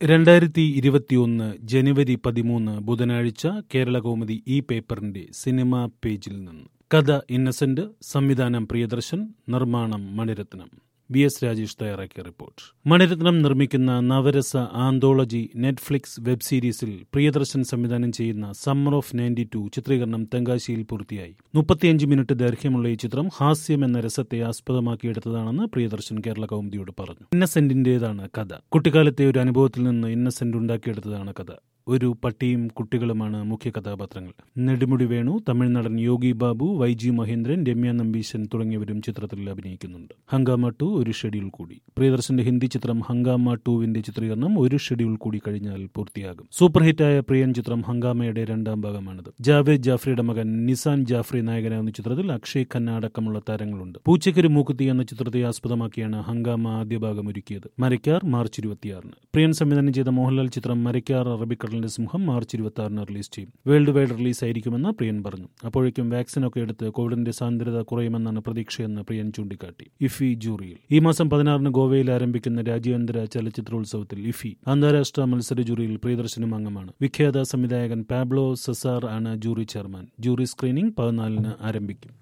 രണ്ടായിരത്തി ഇരുപത്തിയൊന്ന് ജനുവരി പതിമൂന്ന് ബുധനാഴ്ച കേരളകൗമുദി ഈ പേപ്പറിന്റെ സിനിമാ പേജിൽ നിന്ന് കഥ ഇന്നസെന്റ് സംവിധാനം പ്രിയദർശൻ നിർമ്മാണം മണിരത്നം വി എസ് രാജേഷ് തയ്യാറാക്കിയ റിപ്പോർട്ട് മണിരത്നം നിർമ്മിക്കുന്ന നവരസ ആന്തോളജി നെറ്റ്ഫ്ലിക്സ് വെബ് സീരീസിൽ പ്രിയദർശൻ സംവിധാനം ചെയ്യുന്ന സമ്മർ ഓഫ് നയൻറ്റി ടു ചിത്രീകരണം തെങ്കാശിയിൽ പൂർത്തിയായി മുപ്പത്തിയഞ്ച് മിനിറ്റ് ദൈർഘ്യമുള്ള ഈ ചിത്രം ഹാസ്യം എന്ന രസത്തെ ആസ്പദമാക്കിയെടുത്തതാണെന്ന് പ്രിയദർശൻ കേരള കൗമുദിയോട് പറഞ്ഞു ഇന്നസെന്റിന്റേതാണ് കഥ കുട്ടിക്കാലത്തെ ഒരു അനുഭവത്തിൽ നിന്ന് ഇന്നസെന്റ് ഉണ്ടാക്കിയെടുത്തതാണ് കഥ ഒരു പട്ടിയും കുട്ടികളുമാണ് മുഖ്യ കഥാപാത്രങ്ങൾ നെടുമുടി വേണു തമിഴ്നടൻ യോഗി ബാബു വൈജി മഹേന്ദ്രൻ രമ്യ നമ്പീശൻ തുടങ്ങിയവരും ചിത്രത്തിൽ അഭിനയിക്കുന്നുണ്ട് ഹങ്കാമ ടു ഒരു ഷെഡ്യൂൾ കൂടി പ്രിയദർശന്റെ ഹിന്ദി ചിത്രം ഹങ്കാമ ടുവിന്റെ ചിത്രീകരണം ഒരു ഷെഡ്യൂൾ കൂടി കഴിഞ്ഞാൽ പൂർത്തിയാകും സൂപ്പർ ഹിറ്റായ പ്രിയൻ ചിത്രം ഹങ്കാമയുടെ രണ്ടാം ഭാഗമാണിത് ജാവേദ് ജാഫ്രിയുടെ മകൻ നിസാൻ ജാഫ്രി നായകനാകുന്ന ചിത്രത്തിൽ അക്ഷയ് ഖന്ന അടക്കമുള്ള താരങ്ങളുണ്ട് പൂച്ചയ്ക്കൊരു മൂക്കുത്തി എന്ന ചിത്രത്തെ ആസ്പദമാക്കിയാണ് ഹങ്കാമ ആദ്യ ഭാഗം ഒരുക്കിയത് മരക്കാർ മാർച്ച് ഇരുപത്തിയാറിന് പ്രിയൻ സംവിധാനം ചെയ്ത മോഹൻലാൽ ചിത്രം മരക്കാർ അറബിക്കടലിന്റെ സിംഹം മാർച്ച് ഇരുപത്തി ആറിന് റിലീസ് ചെയ്യും വേൾഡ് വൈഡ് റിലീസ് ആയിരിക്കുമെന്ന് പ്രിയൻ പറഞ്ഞു അപ്പോഴേക്കും വാക്സിൻ ഒക്കെ എടുത്ത് കോവിഡിന്റെ സാന്ദ്രത കുറയുമെന്നാണ് പ്രതീക്ഷയെന്ന് പ്രിയൻ ചൂണ്ടിക്കാട്ടി ഇഫി ജൂറിയിൽ ഈ മാസം പതിനാറിന് ഗോവയിൽ ആരംഭിക്കുന്ന രാജ്യാന്തര ചലച്ചിത്രോത്സവത്തിൽ ഇഫി അന്താരാഷ്ട്ര മത്സര ജൂറിയിൽ പ്രിയദർശനും അംഗമാണ് വിഖ്യാത സംവിധായകൻ പാബ്ലോ സെസാർ ആണ് ജൂറി ചെയർമാൻ ജൂറി സ്ക്രീനിംഗ് പതിനാലിന് ആരംഭിക്കും